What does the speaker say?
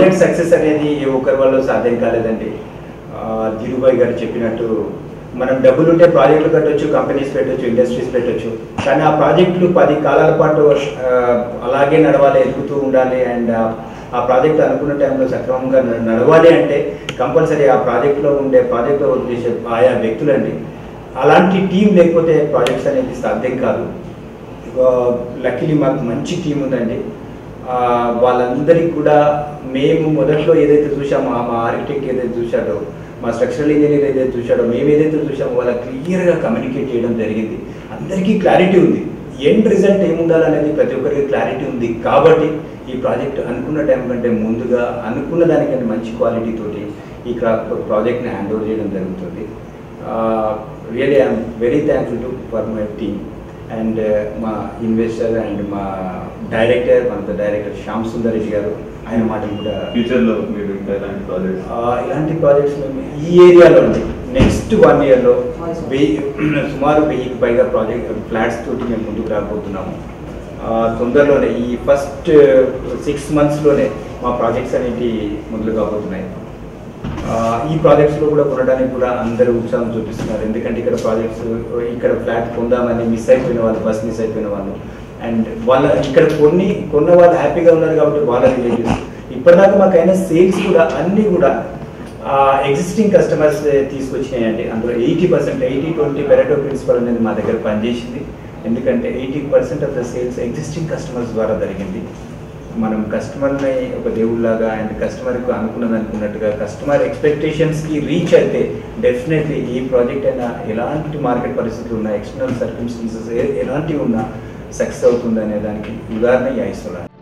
project success అనేది ఏ ఒక్కరి వల్ల సాధ్యం కాలేదండి ఆ, ధీరుభాయ్ గారు చెప్పినట్టు మనం డబ్బులు ఉంటే ప్రాజెక్టులు పెట్టొచ్చు కంపెనీస్ పెట్టొచ్చు ఇండస్ట్రీస్ పెట్టొచ్చు కానీ ఆ ప్రాజెక్టులు పది కాలాల పాటు ఆ, అలాగే నడవాలి ఎదుగుతూ ఉండాలి అండ్ ఆ ప్రాజెక్ట్ అనుకున్న టైంలో సక్రమంగా న- నడవాలి అంటే కంపల్సరీ ఆ ప్రాజెక్ట్లో ఉండే ప్రాజెక్ట్లో చేసే ఆయా వ్యక్తులండి అలాంటి టీం లేకపోతే ప్రాజెక్ట్స్ అనేది సాధ్యం కాదు లక్కీలీ మాకు మంచి టీం ఉందండి ఆ, వాళ్ళందరికీ కూడా మేము మొదట్లో ఏదైతే చూసామో ఆ మా ఆర్కిటెక్ట్ ఏదైతే చూశాడో మా స్ట్రక్చరల్ ఇంజనీర్ ఏదైతే చూశాడో మేము ఏదైతే చూసామో వాళ్ళ క్లియర్గా కమ్యూనికేట్ చేయడం జరిగింది అందరికీ క్లారిటీ ఉంది ఎండ్ రిజల్ట్ ఏముండాలనేది ప్రతి ఒక్కరికి క్లారిటీ ఉంది కాబట్టి ఈ ప్రాజెక్ట్ అనుకున్న టైం కంటే ముందుగా అనుకున్న దానికంటే మంచి క్వాలిటీ తోటి ఈ ప్రాజెక్ట్ని హ్యాండ్ ఓవర్ చేయడం జరుగుతుంది really I'm very thankful to for my team and మా ఇన్వెస్టర్ అండ్ మా డైరెక్టర్ మన డైరెక్టర్ శ్యామ్ సుందర్ రెడ్డి గారు ఆయన మాటలు కూడా ఫ్యూచర్ లో మీరు ఇంకా ఇలాంటి ప్రాజెక్ట్స్ ఆ, ఇలాంటి ప్రాజెక్ట్స్ మేము ఈ ఏరియాలో ఉంది నెక్స్ట్ వన్ ఇయర్లో వెయ్యి సుమారు వెయ్యికి పైగా ప్రాజెక్ట్ ఫ్లాట్స్ తోటి మేము ముందుకు రాబోతున్నాము ఆ, తొందరలోనే ఈ ఫస్ట్ సిక్స్ మంత్స్లోనే మా ప్రాజెక్ట్స్ అనేవి మొదలు కాబోతున్నాయి ఆ, ఈ ప్రాజెక్ట్స్లో కూడా కొనడానికి కూడా అందరూ ఉత్సాహం చూపిస్తున్నారు ఎందుకంటే ఇక్కడ ప్రాజెక్ట్స్ ఇక్కడ ఫ్లాట్ పొందామని మిస్ అయిపోయిన వాళ్ళు బస్ మిస్ అయిపోయిన వాళ్ళు అండ్ వాళ్ళ ఇక్కడ కొన్ని కొన్న వాళ్ళు హ్యాపీగా ఉన్నారు కాబట్టి వాళ్ళ రిలేటివ్స్ ఇప్పటిదాకా మాకైనా సేల్స్ కూడా అన్నీ కూడా ఎగ్జిస్టింగ్ కస్టమర్స్ తీసుకొచ్చినాయండి అందులో eighty percent eighty twenty Pareto principle అనేది మా దగ్గర పనిచేసింది ఎందుకంటే eighty percent of the sales existing customers ద్వారా జరిగింది మనం కస్టమర్ని ఒక దేవుళ్ళలాగా అండ్ కస్టమర్కి అనుకున్నది అనుకున్నట్టుగా కస్టమర్ ఎక్స్పెక్టేషన్స్కి రీచ్ అయితే డెఫినెట్లీ ఈ ప్రాజెక్ట్ అయినా ఎలాంటి మార్కెట్ పరిస్థితులు ఉన్నా ఎక్స్టర్నల్ సర్కమ్స్టెన్సెస్ ఎలాంటివి ఉన్నా సక్సెస్ అవుతుంది అనే దానికి ఉదాహరణ ఈ ఐసోలా